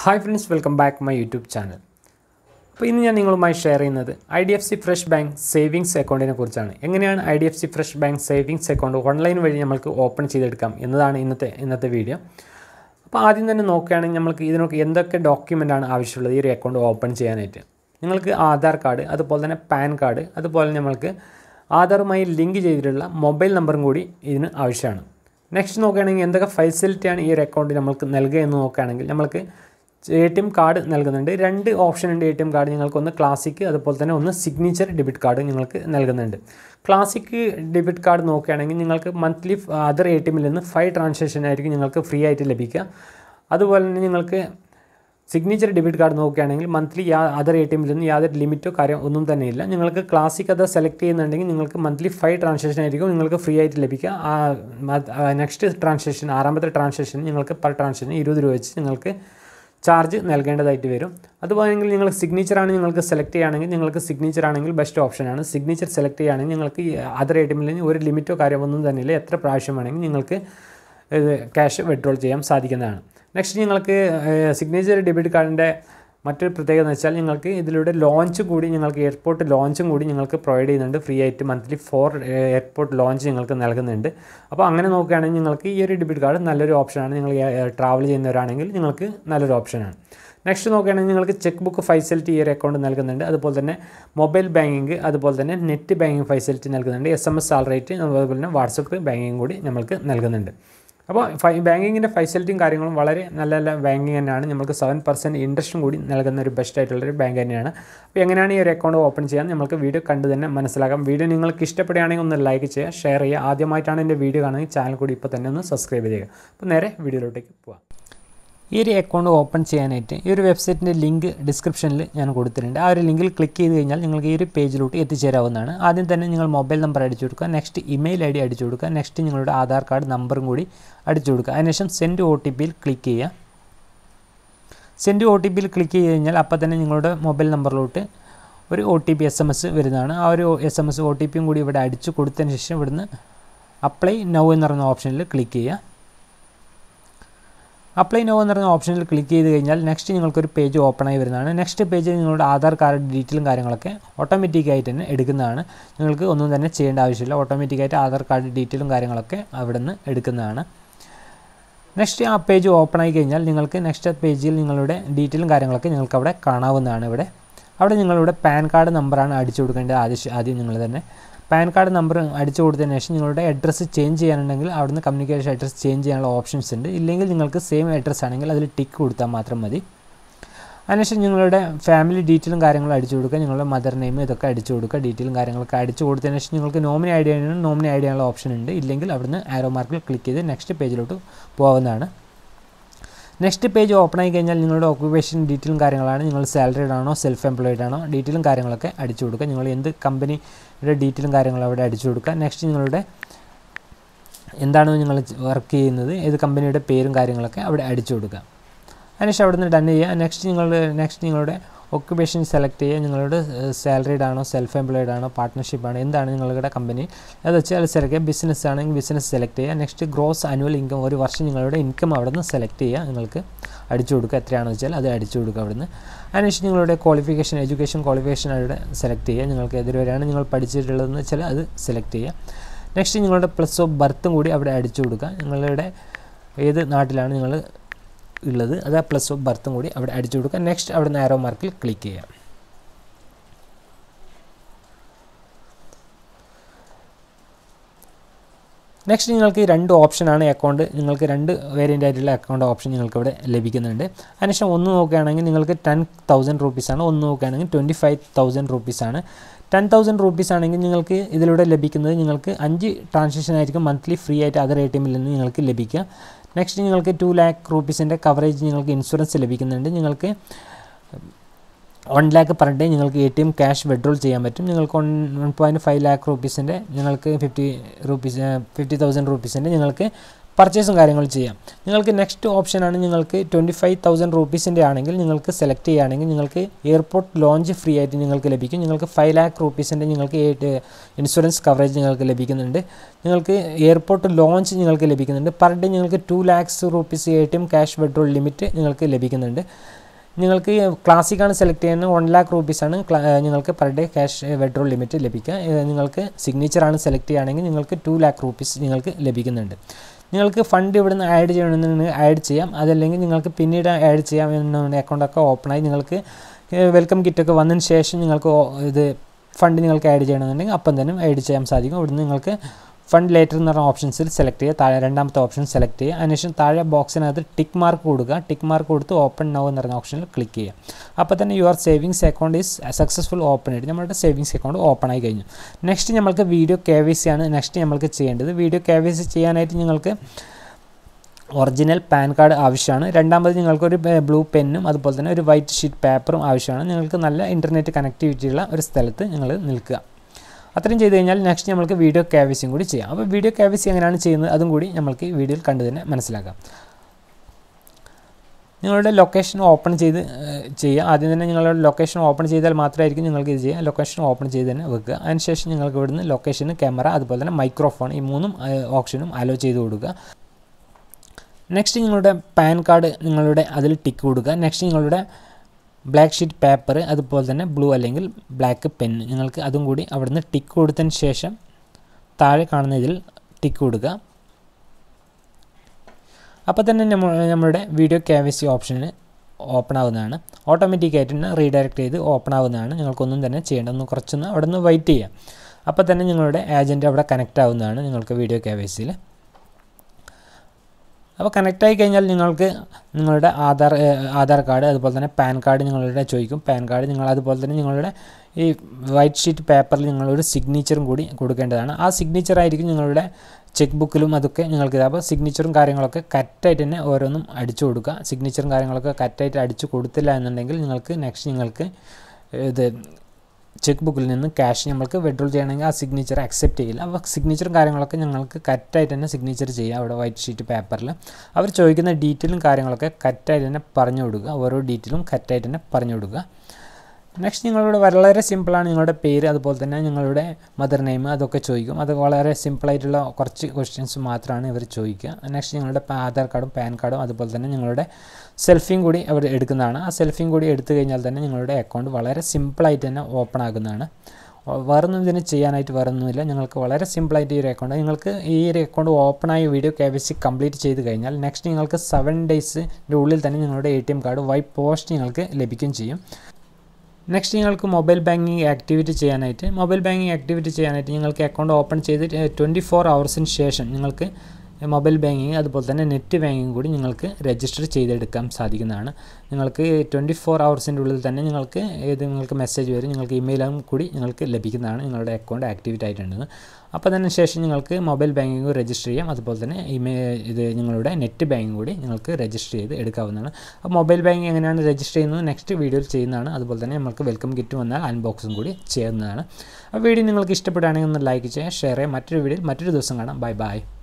hi friends welcome back my YouTube channel അപ്പോൾ ഇന്ന് ഞാൻ നിങ്ങളുമായി ഷെയർ ചെയ്യുന്നത് I D F C first bank savings അക്കൗണ്ടിനെ കുറിച്ചാണ് എങ്ങനെയാണ് I D F C first bank savings account online വഴി നമുക്ക് ഓപ്പൺ ചെയ്തെടുക്കാം എന്നതാണ് ഇന്നത്തെ ഇന്നത്തെ വീഡിയോ അപ്പോൾ ആദ്യം തന്നെ നോക്കുകയാണെങ്കിൽ നമുക്ക് ഇതിനൊക്കെ എന്തൊക്കെ ഡോക്യുമെൻ്റ് ആണ് ആവശ്യമുള്ളത് ഈ ഒരു അക്കൗണ്ട് ഓപ്പൺ ചെയ്യാനായിട്ട് നിങ്ങൾക്ക് ആധാർ കാർഡ് അതുപോലെ തന്നെ പാൻ കാർഡ് അതുപോലെ നമ്മൾക്ക് ആധാറുമായി ലിങ്ക് ചെയ്തിട്ടുള്ള മൊബൈൽ നമ്പറും കൂടി ഇതിന് ആവശ്യമാണ് നെക്സ്റ്റ് നോക്കുകയാണെങ്കിൽ എന്തൊക്കെ ഫെസിലിറ്റിയാണ് ഈ ഒരു അക്കൗണ്ട് നമ്മൾക്ക് നൽകുക എന്ന് നോക്കുകയാണെങ്കിൽ നമ്മൾക്ക് എ ടി എം കാർഡ് നൽകുന്നുണ്ട് രണ്ട് ഓപ്ഷൻ ഉണ്ട് എ ടി എം കാർഡ് നിങ്ങൾക്കൊന്ന് ക്ലാസിക് അതുപോലെ തന്നെ ഒന്ന് സിഗ്നേച്ചർ ഡെബിറ്റ് കാർഡ് നിങ്ങൾക്ക് നൽകുന്നുണ്ട് ക്ലാസിക് ഡെബിറ്റ് കാർഡ് നോക്കുകയാണെങ്കിൽ നിങ്ങൾക്ക് മന്ത്ലി അതർ എ ടി എമ്മിൽ നിന്ന് ഫൈവ് ട്രാൻസാക്ഷൻ ആയിരിക്കും നിങ്ങൾക്ക് ഫ്രീ ആയിട്ട് ലഭിക്കുക അതുപോലെ തന്നെ നിങ്ങൾക്ക് സിഗ്നേച്ചർ ഡെബിറ്റ് കാർഡ് നോക്കുകയാണെങ്കിൽ മന്ത്ലി യാ അതർ എ ടി എമ്മിൽ നിന്ന് യാതൊരു ലിമിറ്റോ കാര്യം ഒന്നും തന്നെ ഇല്ല നിങ്ങൾക്ക് ക്ലാസിക് അത് സെലക്ട് ചെയ്യുന്നുണ്ടെങ്കിൽ നിങ്ങൾക്ക് മന്ത്ലി ഫൈവ് ട്രാൻസാക്ഷൻ ആയിരിക്കും നിങ്ങൾക്ക് ഫ്രീ ആയിട്ട് ലഭിക്കുക നെക്സ്റ്റ് ട്രാൻസാക്ഷൻ ആറാമത്തെ ട്രാൻസാക്ഷൻ നിങ്ങൾക്ക് പെർ ട്രാൻസാക്ഷൻ ഇരുപത് രൂപ വെച്ച് നിങ്ങൾക്ക് ചാർജ് നൽകേണ്ടതായിട്ട് വരും അതുപോലെങ്കിൽ നിങ്ങൾ സിഗ്നേച്ചറാണ് നിങ്ങൾക്ക് സെലക്ട് ചെയ്യുകയാണെങ്കിൽ നിങ്ങൾക്ക് സിഗ്നേച്ചർ ആണെങ്കിൽ ബെസ്റ്റ് ഓപ്ഷനാണ് സിഗ്നേച്ചർ സെലക്ട് ചെയ്യുകയാണെങ്കിൽ നിങ്ങൾക്ക് അതർ എ ടി എമ്മിൽ ഒരു ലിമിറ്റോ കാര്യമൊന്നും തന്നെ ഇല്ല എത്ര പ്രാവശ്യം വേണമെങ്കിൽ നിങ്ങൾക്ക് ക്യാഷ് വിഡ്രോൾ ചെയ്യാൻ സാധിക്കുന്നതാണ് നെക്സ്റ്റ് നിങ്ങൾക്ക് സിഗ്നേച്ചർ ഡെബിറ്റ് കാർഡിൻ്റെ മറ്റൊരു പ്രത്യേകത എന്ന് വെച്ചാൽ നിങ്ങൾക്ക് ഇതിലൂടെ ലോഞ്ച് കൂടി നിങ്ങൾക്ക് എയർപോർട്ട് ലോഞ്ചും കൂടി നിങ്ങൾക്ക് പ്രൊവൈഡ് ചെയ്യുന്നുണ്ട് ഫ്രീ ആയിട്ട് മന്ത്ലി ഫോർ എയർപോർട്ട് ലോഞ്ച് നിങ്ങൾക്ക് നൽകുന്നുണ്ട് അപ്പോൾ അങ്ങനെ നോക്കുകയാണെങ്കിൽ നിങ്ങൾക്ക് ഈ ഒരു ഡെബിറ്റ് കാർഡ് നല്ലൊരു ഓപ്ഷനാണ് നിങ്ങൾ ട്രാവൽ ചെയ്യുന്നവരാണെങ്കിൽ നിങ്ങൾക്ക് നല്ലൊരു ഓപ്ഷനാണ് നെക്സ്റ്റ് നോക്കുകയാണെങ്കിൽ നിങ്ങൾക്ക് ചെക്ക് ബുക്ക് ഫെസിലിറ്റി ഈ ഒരു അക്കൗണ്ട് നൽകുന്നുണ്ട് അതുപോലെ തന്നെ മൊബൈൽ ബാങ്കിങ് അതുപോലെ തന്നെ നെറ്റ് ബാങ്കിങ് ഫെസിലിറ്റി നൽകുന്നുണ്ട് എസ് എം എസ് സാലറേറ്റ് അതുപോലെ തന്നെ വാട്സപ്പ് ബാങ്കിങ് കൂടി നമ്മൾക്ക് നൽകുന്നുണ്ട് അപ്പോൾ ഫൈ ബാങ്കിങ്ങിൻ്റെ ഫെസിലിറ്റിയും കാര്യങ്ങളും വളരെ നല്ല നല്ല ബാങ്കിങ് തന്നെയാണ് നമുക്ക് സെവൻ പെർസെൻറ്റ് ഇൻട്രസ്റ്റും കൂടി നൽകുന്ന ഒരു ബെസ്റ്റ് ആയിട്ടുള്ളൊരു ബാങ്ക് തന്നെയാണ് അപ്പോൾ എങ്ങനെയാണ് ഈ ഒരു അക്കൗണ്ട് ഓപ്പൺ ചെയ്യാൻ നമുക്ക് വീഡിയോ കണ്ട് തന്നെ മനസ്സിലാക്കാം വീഡിയോ നിങ്ങൾക്ക് ഇഷ്ടപ്പെടുകയാണെങ്കിൽ ഒന്ന് ലൈക്ക് ചെയ്യുക ഷെയർ ചെയ്യുക ആദ്യമായിട്ടാണ് എൻ്റെ വീഡിയോ കാണുന്നത് ചാനൽ കൂടി ഇപ്പോൾ തന്നെ ഒന്ന് സബ്സ്ക്രൈബ് ചെയ്യുക അപ്പോൾ നേരെ വീഡിയോയിലോട്ടേക്ക് പോകാം ഈ ഒരു അക്കൗണ്ട് ഓപ്പൺ ചെയ്യാനായിട്ട് ഈ ഒരു വെബ്സൈറ്റിൻ്റെ ലിങ്ക് ഡിസ്ക്രിപ്ഷനിൽ ഞാൻ കൊടുത്തിട്ടുണ്ട് ആ ഒരു ലിങ്കിൽ ക്ലിക്ക് ചെയ്ത് കഴിഞ്ഞാൽ നിങ്ങൾക്ക് ഈ ഒരു പേജിലോട്ട് എത്തിച്ചേരാവുന്നതാണ് ആദ്യം തന്നെ നിങ്ങൾ മൊബൈൽ നമ്പർ അടിച്ചു കൊടുക്കുക നെക്സ്റ്റ് ഇമെയിൽ ഐ ഡി അടിച്ചു കൊടുക്കുക നെക്സ്റ്റ് നിങ്ങളുടെ ആധാർ കാർഡ് നമ്പറും കൂടി അടിച്ചു കൊടുക്കുക അതിനുശേഷം സെൻഡ് ഒ ടി പിയിൽ ക്ലിക്ക് ചെയ്യുക സെൻഡ് ഒ ടി പിയിൽ ക്ലിക്ക് ചെയ്ത് കഴിഞ്ഞാൽ അപ്പോൾ തന്നെ നിങ്ങളുടെ മൊബൈൽ നമ്പറിലോട്ട് ഒരു O T P S M S വരുന്നതാണ് ആ ഒരു S M S O T പിയും കൂടി ഇവിടെ അടിച്ചു കൊടുത്തതിന് ശേഷം ഇവിടുന്ന് അപ്ലൈ നൗ എന്ന് പറയുന്ന ഓപ്ഷനിൽ ക്ലിക്ക് ചെയ്യുക അപ്ലൈ നോ എന്ന് പറയുന്ന ഓപ്ഷനിൽ ക്ലിക്ക് ചെയ്ത് കഴിഞ്ഞാൽ നെക്സ്റ്റ് നിങ്ങൾക്കൊരു പേജ് ഓപ്പൺ ആയി വരുന്നതാണ് നെക്സ്റ്റ് പേജിൽ നിങ്ങളുടെ ആധാർ കാർഡ് ഡീറ്റെയിലും കാര്യങ്ങളൊക്കെ ഓട്ടോമാറ്റിക്കായിട്ട് തന്നെ എടുക്കുന്നതാണ് നിങ്ങൾക്ക് ഒന്നും തന്നെ ചെയ്യേണ്ട ആവശ്യമില്ല ഓട്ടോമാറ്റിക്കായിട്ട് ആധാർ കാർഡ് ഡീറ്റെയിലും കാര്യങ്ങളൊക്കെ അവിടെ നിന്ന് എടുക്കുന്നതാണ് നെക്സ്റ്റ് ആ പേജ് ഓപ്പൺ ആയി കഴിഞ്ഞാൽ നിങ്ങൾക്ക് നെക്സ്റ്റ് പേജിൽ നിങ്ങളുടെ ഡീറ്റെയിലും കാര്യങ്ങളൊക്കെ നിങ്ങൾക്ക് അവിടെ കാണാവുന്നതാണ് ഇവിടെ അവിടെ നിങ്ങളുടെ പാൻ കാർഡ് നമ്പറാണ് അടിച്ചു കൊടുക്കേണ്ടത് ആദ്യം ആദ്യം നിങ്ങൾ തന്നെ പാൻ കാർഡ് നമ്പർ അടിച്ചു കൊടുത്തതിന് ശേഷം നിങ്ങളുടെ അഡ്രസ്സ് ചേഞ്ച് ചെയ്യാനുണ്ടെങ്കിൽ അവിടുന്ന് കമ്മ്യൂണിക്കേഷൻ അഡ്രസ്സ് ചേഞ്ച് ചെയ്യാനുള്ള ഓപ്ഷൻസ് ഉണ്ട് ഇല്ലെങ്കിൽ നിങ്ങൾക്ക് സെയിം അഡ്രസ്സ് ആണെങ്കിൽ അതിൽ ടിക്ക് കൊടുത്താൽ മാത്രം മതി അതിനുശേഷം നിങ്ങളുടെ ഫാമിലി ഡീറ്റെയിലും കാര്യങ്ങളും അടിച്ചു കൊടുക്കുക നിങ്ങളുടെ മദർ നെയിം ഇതൊക്കെ അടിച്ചു കൊടുക്കുക ഡീറ്റെയിലും കാര്യങ്ങളൊക്കെ അടിച്ചു കൊടുത്തതിന് ശേഷം നിങ്ങൾക്ക് nominee I D nominee I D ചെയ്യാനുള്ള ഓപ്ഷൻ ഉണ്ട് ഇല്ലെങ്കിൽ അവിടുന്ന് ആരോ മാർക്കിൽ ക്ലിക്ക് ചെയ്ത് നെക്സ്റ്റ് പേജിലോട്ട് പോകാവുന്നതാണ് നെക്സ്റ്റ് പേജ് ഓപ്പൺ ആയി കഴിഞ്ഞാൽ നിങ്ങളുടെ ഓക്യുപ്പേഷൻ ഡീറ്റെയിലും കാര്യങ്ങളാണ് നിങ്ങൾ സാലറീഡ് ആണോ സെൽഫ് എംപ്ലോയിഡ് ആണോ ഡീറ്റെയിലും കാര്യങ്ങളൊക്കെ അടിച്ചു കൊടുക്കുക നിങ്ങൾ എന്ത് കമ്പനിയുടെ ഡീറ്റെയിലും കാര്യങ്ങളും അവിടെ അടിച്ചു കൊടുക്കുക നെക്സ്റ്റ് നിങ്ങളുടെ എന്താണ് നിങ്ങൾ വർക്ക് ചെയ്യുന്നത് ഏത് കമ്പനിയുടെ പേരും കാര്യങ്ങളൊക്കെ അവിടെ അടിച്ചു കൊടുക്കുക അതിനുശേഷം അവിടെ നിന്ന് ഡൺ ചെയ്യുക നെക്സ്റ്റ് നിങ്ങളുടെ നെക്സ്റ്റ് നിങ്ങളുടെ ഓക്യുപ്പേഷൻ സെലക്ട് ചെയ്യുക നിങ്ങളുടെ സാലറീഡ് ആണോ സെൽഫ് എംപ്ലോയിഡ് ആണോ പാർട്ട്ണർഷിപ്പ് ആണോ എന്താണ് നിങ്ങളുടെ കമ്പനി അത് വെച്ചാൽ സെലക്ട് ചെയ്യുക ബിസിനസ് ആണെങ്കിൽ ബിസിനസ് സെലക്ട് ചെയ്യുക നെക്സ്റ്റ് ഗ്രോസ് ആനുവൽ ഇൻകം ഒരു വർഷം നിങ്ങളുടെ ഇൻകം അവിടെ നിന്ന് സെലക്ട് ചെയ്യുക നിങ്ങൾക്ക് അടിച്ചു കൊടുക്കുക എത്രയാണെന്ന് വെച്ചാൽ അത് അടിച്ചു കൊടുക്കുക അവിടുന്ന് അതിനുശേഷം നിങ്ങളുടെ ക്വാളിഫിക്കേഷൻ എഡ്യൂക്കേഷൻ ക്വാളിഫിക്കേഷൻ അവിടെ സെലക്ട് ചെയ്യുക നിങ്ങൾക്ക് എതിരെവരെയാണ് നിങ്ങൾ പഠിച്ചിട്ടുള്ളതെന്ന് വെച്ചാൽ അത് സെലക്ട് ചെയ്യുക നെക്സ്റ്റ് നിങ്ങളുടെ പ്ലസ് ഓഫ് ബർത്തും കൂടി അവിടെ അടിച്ചു കൊടുക്കുക നിങ്ങളുടെ ഏത് നാട്ടിലാണ് നിങ്ങൾ ഉള്ളത് അത് ആ പ്ലസ് ഓഫ് ബർത്തും കൂടി അവിടെ അടിച്ചു കൊടുക്കുക നെക്സ്റ്റ് അവിടെ നിന്ന് ആരോ മാർക്കിൽ ക്ലിക്ക് ചെയ്യുക നെക്സ്റ്റ് നിങ്ങൾക്ക് രണ്ട് ഓപ്ഷനാണ് അക്കൗണ്ട് നിങ്ങൾക്ക് രണ്ട് വേരിയൻ്റ് ആയിട്ടുള്ള അക്കൗണ്ട് ഓപ്ഷൻ നിങ്ങൾക്ക് ഇവിടെ ലഭിക്കുന്നുണ്ട് അതിനുശേഷം ഒന്ന് നോക്കുകയാണെങ്കിൽ നിങ്ങൾക്ക് ടെൻ തൗസൻഡ് റുപ്പീസാണ് ഒന്ന് നോക്കുകയാണെങ്കിൽ ട്വൻറ്റി ഫൈവ് തൗസൻഡ് റുപ്പീസാണ് ടെൻ തൗസൻഡ് റുപ്പീസ് ആണെങ്കിൽ നിങ്ങൾക്ക് ഇതിലൂടെ ലഭിക്കുന്നത് നിങ്ങൾക്ക് അഞ്ച് ട്രാൻസാക്ഷൻ ആയിരിക്കും മന്ത്ലി ഫ്രീ ആയിട്ട് അതർ എ ടി എമ്മിൽ നിന്ന് നിങ്ങൾക്ക് ലഭിക്കുക നെക്സ്റ്റ് നിങ്ങൾക്ക് ടു ലാക്ക് റുപ്പീസിൻ്റെ കവറേജ് നിങ്ങൾക്ക് ഇൻഷുറൻസ് ലഭിക്കുന്നുണ്ട് നിങ്ങൾക്ക് വൺ ലാക്ക് പെർ ഡേ നിങ്ങൾക്ക് A T M cash withdrawal ചെയ്യാൻ പറ്റും നിങ്ങൾക്ക് one one point five lakh റുപ്പീസിൻ്റെ നിങ്ങൾക്ക് ഫിഫ്റ്റി റുപ്പീസ് ഫിഫ്റ്റി തൗസൻഡ് റുപ്പീസിൻ്റെ നിങ്ങൾക്ക് പർച്ചേസും കാര്യങ്ങളും ചെയ്യാം നിങ്ങൾക്ക് നെക്സ്റ്റ് ഓപ്ഷനാണ് നിങ്ങൾക്ക് ട്വൻറ്റി ഫൈവ് തൗസൻഡ് റുപ്പീസിൻ്റെ ആണെങ്കിൽ നിങ്ങൾക്ക് സെലക്ട് ചെയ്യുകയാണെങ്കിൽ നിങ്ങൾക്ക് എയർപോർട്ട് ലോഞ്ച് ഫ്രീ ആയിട്ട് നിങ്ങൾക്ക് ലഭിക്കും നിങ്ങൾക്ക് ഫൈവ് ലാക്ക് റുപ്പീസിൻ്റെ നിങ്ങൾക്ക് ഇൻഷുറൻസ് കവറേജ് നിങ്ങൾക്ക് ലഭിക്കുന്നുണ്ട് നിങ്ങൾക്ക് എയർപോർട്ട് ലോഞ്ച് നിങ്ങൾക്ക് ലഭിക്കുന്നുണ്ട് പെർ ഡേ നിങ്ങൾക്ക് two lakhs rupees A T M cash withdrawal limit നിങ്ങൾക്ക് ലഭിക്കുന്നുണ്ട് നിങ്ങൾക്ക് ക്ലാസിക്കാണ് സെലക്ട് ചെയ്യുന്നത് വൺ ലാക്ക് റുപ്പീസാണ് നിങ്ങൾക്ക് per day cash withdrawal limit ലഭിക്കുക ഏഹ് നിങ്ങൾക്ക് സിഗ്നേച്ചറാണ് സെലക്ട് ചെയ്യുകയാണെങ്കിൽ നിങ്ങൾക്ക് ടു ലാക്ക് റുപ്പീസ് നിങ്ങൾക്ക് ലഭിക്കുന്നുണ്ട് നിങ്ങൾക്ക് ഫണ്ട് ഇവിടുന്ന് ആഡ് ചെയ്യണമെന്നുണ്ടെങ്കിൽ ആഡ് ചെയ്യാം അതല്ലെങ്കിൽ നിങ്ങൾക്ക് പിന്നീട് ആഡ് ചെയ്യാം എന്നുണ്ടെങ്കിൽ അക്കൗണ്ടൊക്കെ ഓപ്പണായി നിങ്ങൾക്ക് വെൽക്കം കിറ്റൊക്കെ വന്നതിന് ശേഷം നിങ്ങൾക്ക് ഓ- ഇത് ഫണ്ട് നിങ്ങൾക്ക് ആഡ് ചെയ്യണമെന്നുണ്ടെങ്കിൽ അപ്പം തന്നെ ആഡ് ചെയ്യാൻ സാധിക്കും ഇവിടുന്ന് നിങ്ങൾക്ക് ഫണ്ട് ലേറ്റർ എന്ന് പറഞ്ഞ ഓപ്ഷൻസിൽ സെലക്ട് ചെയ്യുക താഴെ രണ്ടാമത്തെ ഓപ്ഷൻ സെലക്ട് ചെയ്യുക അതിനുശേഷം താഴെ ബോക്സിനകത്ത് ടിക്ക് മാർക്ക് കൊടുക്കുക ടിക്ക് മാർക്ക് കൊടുത്ത് ഓപ്പൺ നൗ എന്ന് പറഞ്ഞ ഓപ്ഷനിൽ ക്ലിക്ക് ചെയ്യുക അപ്പോൾ തന്നെ your savings account is successful open ആയിട്ട് നമ്മുടെ സേവിങ്സ് അക്കൗണ്ട് ഓപ്പൺ ആയി കഴിഞ്ഞു നെക്സ്റ്റ് നമ്മൾക്ക് വീഡിയോ കെ വി സി ആണ് നെക്സ്റ്റ് നമ്മൾക്ക് ചെയ്യേണ്ടത് വീഡിയോ കെ വി സി ചെയ്യാനായിട്ട് നിങ്ങൾക്ക് ഒറിജിനൽ പാൻ കാർഡ് ആവശ്യമാണ് രണ്ടാമത് നിങ്ങൾക്കൊരു ബ്ലൂ പെന്നും അതുപോലെ തന്നെ ഒരു വൈറ്റ് ഷീറ്റ് പേപ്പറും ആവശ്യമാണ് നിങ്ങൾക്ക് നല്ല ഇൻ്റർനെറ്റ് കണക്ടിവിറ്റിയുള്ള ഒരു സ്ഥലത്ത് നിങ്ങൾ നിൽക്കുക അത്രയും ചെയ്ത് കഴിഞ്ഞാൽ നെക്സ്റ്റ് നമുക്ക് വീഡിയോ കാവിസിയും കൂടി ചെയ്യാം അപ്പോൾ വീഡിയോ കാവിസി എങ്ങനെയാണ് ചെയ്യുന്നത് അതും കൂടി നമുക്ക് ഈ വീഡിയോയിൽ കണ്ടു തന്നെ മനസ്സിലാക്കാം നിങ്ങളുടെ ലൊക്കേഷൻ ഓപ്പൺ ചെയ്ത് ഏഹ്, ചെയ്യുക ആദ്യം തന്നെ നിങ്ങളുടെ ലൊക്കേഷൻ ഓപ്പൺ ചെയ്താൽ മാത്രമായിരിക്കും നിങ്ങൾക്ക് ഇത് ചെയ്യുക ലൊക്കേഷൻ ഓപ്പൺ ചെയ്ത് തന്നെ വെക്കുക അതിനുശേഷം നിങ്ങൾക്ക് ഇവിടുന്ന് ലൊക്കേഷന് ക്യാമറ അതുപോലെ തന്നെ മൈക്രോഫോൺ ഈ മൂന്നും ഓപ്ഷനും അലോ ചെയ്ത് കൊടുക്കുക നെക്സ്റ്റ് നിങ്ങളുടെ പാൻ കാർഡ് നിങ്ങളുടെ അതിൽ ടിക്ക് കൊടുക്കുക നെക്സ്റ്റ് നിങ്ങളുടെ ബ്ലാക്ക് ഷീറ്റ് പേപ്പർ അതുപോലെ തന്നെ ബ്ലൂ അല്ലെങ്കിൽ ബ്ലാക്ക് പെന്ന് നിങ്ങൾക്ക് അതും കൂടി അവിടുന്ന് ടിക്ക് കൊടുത്തതിന് ശേഷം താഴെ കാണുന്ന ഇതിൽ ടിക്ക് കൊടുക്കുക അപ്പോൾ തന്നെ നമ്മ നമ്മുടെ വീഡിയോ ക്യാവസി ഓപ്ഷന് ഓപ്പൺ ആവുന്നതാണ് ഓട്ടോമാറ്റിക്കായിട്ട് തന്നെ റീഡയറക്റ്റ് ചെയ്ത് ഓപ്പൺ ആവുന്നതാണ് നിങ്ങൾക്കൊന്നും തന്നെ ചെയ്യേണ്ട ഒന്ന് കുറച്ചൊന്ന് അവിടെ നിന്ന് വെയിറ്റ് ചെയ്യാം അപ്പോൾ തന്നെ നിങ്ങളുടെ ഏജൻറ്റ് അവിടെ കണക്റ്റ് ആവുന്നതാണ് നിങ്ങൾക്ക് വീഡിയോ ക്യാവസിയിൽ അപ്പോൾ കണക്റ്റ് ആയി കഴിഞ്ഞാൽ നിങ്ങൾക്ക് നിങ്ങളുടെ ആധാർ ഏഹ്, ആധാർ കാർഡ് അതുപോലെ തന്നെ പാൻ കാർഡ് നിങ്ങളുടെ ചോദിക്കും പാൻ കാർഡ് നിങ്ങൾ അതുപോലെ തന്നെ നിങ്ങളുടെ ഈ വൈറ്റ് ഷീറ്റ് പേപ്പറിൽ നിങ്ങളൊരു സിഗ്നേച്ചറും കൂടി കൊടുക്കേണ്ടതാണ് ആ സിഗ്നേച്ചർ ആയിരിക്കും നിങ്ങളുടെ ചെക്ക് ബുക്കിലും അതൊക്കെ നിങ്ങൾക്ക് ഇത് അപ്പോൾ സിഗ്നേച്ചറും കാര്യങ്ങളൊക്കെ കറക്റ്റായിട്ട് തന്നെ ഓരോന്നും അടിച്ചു കൊടുക്കുക സിഗ്നേച്ചറും കാര്യങ്ങളൊക്കെ കറക്റ്റായിട്ട് അടിച്ചു കൊടുത്തില്ല എന്നുണ്ടെങ്കിൽ നിങ്ങൾക്ക് നെക്സ്റ്റ് നിങ്ങൾക്ക് ഇത് ചെക്ക് ബുക്കിൽ നിന്ന് ക്യാഷ് നമ്മൾക്ക് വിഡ്രോൾ ചെയ്യണമെങ്കിൽ ആ സിഗ്നേച്ചർ അക്സെപ്റ്റ് ചെയ്യില്ല അപ്പോൾ സിഗ്നേച്ചറും കാര്യങ്ങളൊക്കെ ഞങ്ങൾക്ക് കറക്റ്റായിട്ട് തന്നെ സിഗ്നേച്ചർ ചെയ്യുക അവിടെ വൈറ്റ് ഷീറ്റ് പേപ്പറിൽ അവർ ചോദിക്കുന്ന ഡീറ്റെയിലും കാര്യങ്ങളൊക്കെ കറക്റ്റായിട്ട് തന്നെ പറഞ്ഞു കൊടുക്കുക ഓരോ ഡീറ്റെയിലും കറക്റ്റായിട്ട് തന്നെ പറഞ്ഞു കൊടുക്കുക നെക്സ്റ്റ് നിങ്ങളുടെ വളരെ സിമ്പിളാണ് നിങ്ങളുടെ പേര് അതുപോലെ തന്നെ നിങ്ങളുടെ മദർ നെയിം അതൊക്കെ ചോദിക്കും അത് വളരെ സിമ്പിളായിട്ടുള്ള കുറച്ച് ക്വസ്റ്റ്യൻസ് മാത്രമാണ് ഇവർ ചോദിക്കുക നെക്സ്റ്റ് നിങ്ങളുടെ പാ- ആധാർ കാർഡും പാൻ കാർഡും അതുപോലെ തന്നെ നിങ്ങളുടെ സെൽഫിയും കൂടി അവർ എടുക്കുന്നതാണ് ആ സെൽഫിയും കൂടി എടുത്തു കഴിഞ്ഞാൽ തന്നെ നിങ്ങളുടെ അക്കൗണ്ട് വളരെ സിമ്പിളായിട്ട് തന്നെ ഓപ്പൺ ആകുന്നതാണ് ഓ- വേറൊന്നും ഇതിന് ചെയ്യാനായിട്ട് വേറൊന്നുമില്ല നിങ്ങൾക്ക് വളരെ സിമ്പിളായിട്ട് ഈ ഒരു അക്കൗണ്ട് നിങ്ങൾക്ക് ഈ ഒരു അക്കൗണ്ട് ഓപ്പൺ ആയി video K Y C complete ചെയ്ത് കഴിഞ്ഞാൽ നെക്സ്റ്റ് നിങ്ങൾക്ക് സെവൻ ഡേയ്സിൻ്റെ ഉള്ളിൽ തന്നെ നിങ്ങളുടെ A T M card by post നിങ്ങൾക്ക് ലഭിക്കുകയും ചെയ്യും നെക്സ്റ്റ് നിങ്ങൾക്ക് മൊബൈൽ ബാങ്കിങ് ആക്ടിവിറ്റി ചെയ്യാനായിട്ട് മൊബൈൽ ബാങ്കിങ് ആക്ടിവിറ്റി ചെയ്യാനായിട്ട് നിങ്ങൾക്ക് അക്കൗണ്ട് ഓപ്പൺ ചെയ്ത് ട്വൻറ്റി ഫോർ അവേഴ്സിന് ശേഷം നിങ്ങൾക്ക് മൊബൈൽ ബാങ്കിങ് അതുപോലെ തന്നെ നെറ്റ് ബാങ്കിങ് കൂടി നിങ്ങൾക്ക് രജിസ്റ്റർ ചെയ്തെടുക്കാൻ സാധിക്കുന്നതാണ് നിങ്ങൾക്ക് ട്വൻറ്റി ഫോർ അവേഴ്സിൻ്റെ ഉള്ളിൽ തന്നെ നിങ്ങൾക്ക് ഏത് നിങ്ങൾക്ക് മെസ്സേജ് വരും നിങ്ങൾക്ക് ഇമെയിലും കൂടി നിങ്ങൾക്ക് ലഭിക്കുന്നതാണ് നിങ്ങളുടെ അക്കൗണ്ട് ആക്ടിവേറ്റ് ആയിട്ടുണ്ടെന്ന് അപ്പോൾ തന്നെ ശേഷം നിങ്ങൾക്ക് മൊബൈൽ ബാങ്കിങ് രജിസ്റ്റർ ചെയ്യാം അതുപോലെ തന്നെ ഇമെയിൽ ഇത് നിങ്ങളുടെ നെറ്റ് ബാങ്കിങ് കൂടി നിങ്ങൾക്ക് രജിസ്റ്റർ ചെയ്ത് എടുക്കാവുന്നതാണ് അപ്പോൾ മൊബൈൽ ബാങ്കിങ് എങ്ങനെയാണ് രജിസ്റ്റർ ചെയ്യുന്നത് നെക്സ്റ്റ് വീഡിയോയിൽ ചെയ്യുന്നതാണ് അതുപോലെ തന്നെ നമുക്ക് വെൽക്കം കിറ്റ് വന്നാൽ അൺബോക്സും കൂടി ചെയ്യുന്നതാണ് അപ്പോൾ വീഡിയോ നിങ്ങൾക്ക് ഇഷ്ടപ്പെടുകയാണെങ്കിൽ ഒന്ന് ലൈക്ക് ചെയ്യുക ഷെയർ ചെയ്യുക മറ്റൊരു വീഡിയോയിൽ മറ്റൊരു ദിവസം കാണാം ബൈ ബൈ